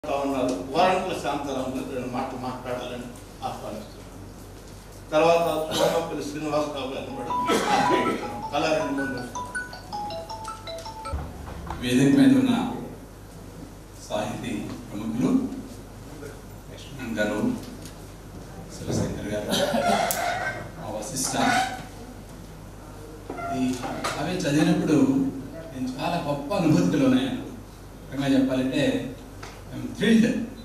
ఉన్నారు వారంకుల శాంతారాంలో రెండు మాటలు మాట్లాడాలని ఆహ్వానిస్తున్నాను తర్వాత సోమపల్లి శ్రీనివాసరావు గారిని కూడా ఆహ్వానిస్తున్నాను కళా రెండు మూడు నిమిషాలు. వేదిక మీద ఉన్న సాహితీ ప్రముఖులు లక్ష్మణ్ గారు శివశంకర్ గారు మా వశిష్ట ఇది అవి చదివినప్పుడు నేను చాలా గొప్ప అనుభూతులు ఉన్నాయను రకంగా చెప్పాలంటే ఐఎమ్ థ్రిల్డ్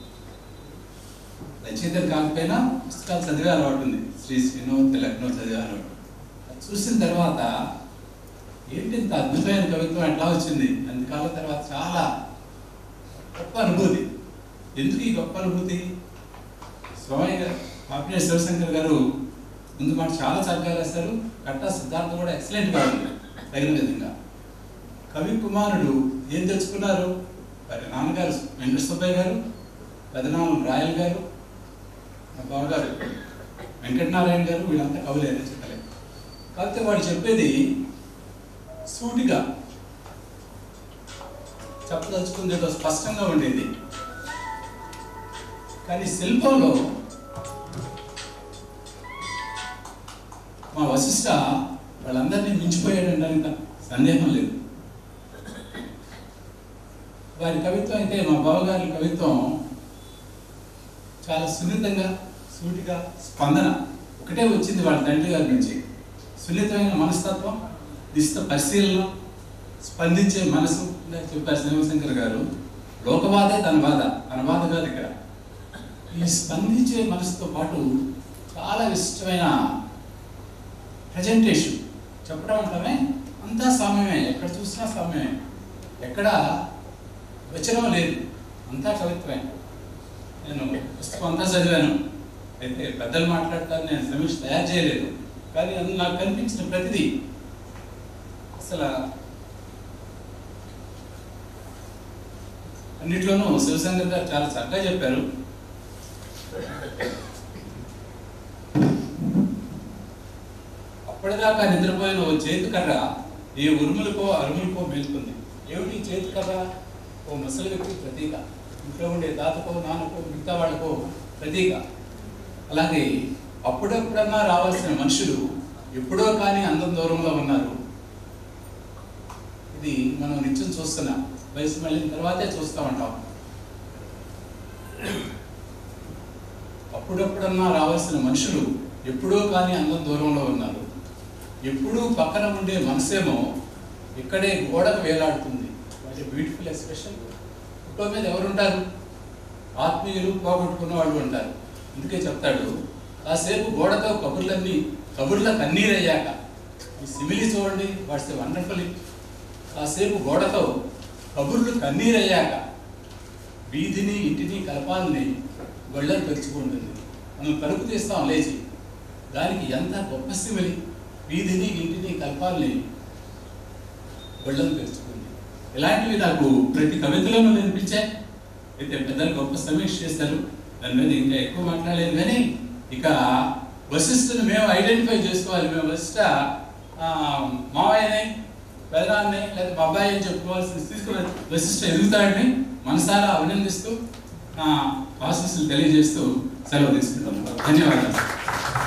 రచయితలు కాకపోయినా పుస్తకాలు చదివే అలవాటు ఉంది శ్రీ శ్రీనో తిలక్నో చదివే అలవాటు అది చూసిన తర్వాత ఏంటి ఇంత అద్భుతమైన కవిత్వం ఎట్లా వచ్చింది అంతకాలం తర్వాత చాలా గొప్ప అనుభూతి ఎందుకు ఈ గొప్ప అనుభూతి స్వామి గారు పాపినేని శివశంకర్ గారు ముందు మాట చాలా చక్కగా రాశారు కట్టా సిద్ధార్థ కూడా ఎక్సలెంట్గా ఉంది తగిన విధంగా కవి కుమారుడు ఏం తెచ్చుకున్నారు వారి నాన్నగారు వెంకట సుబ్బయ్య గారు పెదనాన్న రాయల్ గారు మా బావగారు వెంకటనారాయణ గారు వీళ్ళంతా కవులేనే చెప్పలే కాకపోతే వాడు చెప్పేది సూటిగా చెప్పదలుచుకుంది ఏదో స్పష్టంగా ఉండేది కానీ శిల్పంలో మా వశిష్ట వాళ్ళందరినీ మించిపోయాడనడానికి సందేహం లేదు వారి కవిత్వం అయితే మా బావగారి కవిత్వం చాలా సున్నితంగా సూటిగా స్పందన ఒకటే వచ్చింది వాళ్ళ తండ్రి గారి నుంచి సున్నితమైన మనస్తత్వం నిశ్చిత పరిశీలన స్పందించే మనసు ఇందాక చెప్పారు శివశంకర్ గారు లోకవాదే తన బాధ తన బాధ కాదు ఇక్కడ ఈ స్పందించే మనసుతో పాటు చాలా ఇష్టమైన ప్రజెంటేషన్ చెప్పడం అంటామే అంతా సామ్యమే ఎక్కడ చూసినా సామ్యమే ఎక్కడ వచనం లేదు అంతా కవిత్వమే నేను పుస్తకం అంతా చదివాను అయితే పెద్దలు మాట్లాడతారు నేను సమీక్ష తయారు చేయలేదు కానీ అందులో నాకు కనిపించిన ప్రతిదీ అసలు అన్నిట్లోనూ శివశంకర్ గారు చాలా చక్కగా చెప్పారు అప్పటిదాకా నిద్రపోయిన ఓ చేతి కర్ర ఏ ఉరుములకో అరుములకో మేల్కొంది ఏమిటి ఈ చేతి కర్ర ఓ ముసలి వ్యక్తి ప్రతీక ఇంట్లో ఉండే తాతకో నాన్నకో మిగతా వాళ్ళకో ప్రతీక అలాగే అప్పుడప్పుడన్నా రావాల్సిన మనుషులు ఎప్పుడో కానీ అందం దూరంలో ఉన్నారు ఇది మనం నిత్యం చూస్తున్నాం వయసు మళ్ళిన తర్వాతే చూస్తూ ఉంటాం అప్పుడప్పుడన్నా రావాల్సిన మనుషులు ఎప్పుడో కానీ అందం దూరంలో ఉన్నారు ఎప్పుడూ పక్కన ఉండే మనసేమో ఇక్కడే గోడకు వేలాడుతుంది వాటి బ్యూటిఫుల్ ఎక్స్ప్రెషన్ ఫోటో మీద ఎవరు ఉంటారు ఆత్మీయులు పోగొట్టుకున్న వాళ్ళు ఉంటారు అందుకే చెప్తాడు కాసేపు గోడతో కబుర్లన్నీ కబుర్ల కన్నీరయ్యాక ఈ సిమిలి చూడండి వాట్స్ వండర్ఫుల్ కాసేపు గోడతో కబుర్లు కన్నీరయ్యాక వీధిని ఇంటిని కలపాలని గొళ్ళను పెంచుకుంటుంది మనం తలుపు తీస్తాం లేచి దానికి ఎంత గొప్ప సిమిలి వీధిని ఇంటిని కలపాలని గొళ్ళను పెంచుకుంది ఇలాంటివి నాకు ప్రతి కవితలోనూ వినిపించాయి అయితే పెద్దలు గొప్ప సమీక్ష చేస్తారు దాని మీద ఇంకా ఎక్కువ మాట్లాడలేదు కానీ ఇక వశిష్ఠను మేము ఐడెంటిఫై చేసుకోవాలి మేము వశిష్ట ఆ, మావయ్యని పెదనాన్ని లేదా మా అబ్బాయి అని చెప్పుకోవాల్సిన స్థితికి వశిష్ఠ ఎదుగుతాడని మనసారా అభినందిస్తూ నా ఆశీస్సులు తెలియజేస్తూ సెలవు తీసుకుంటాను ధన్యవాదాలు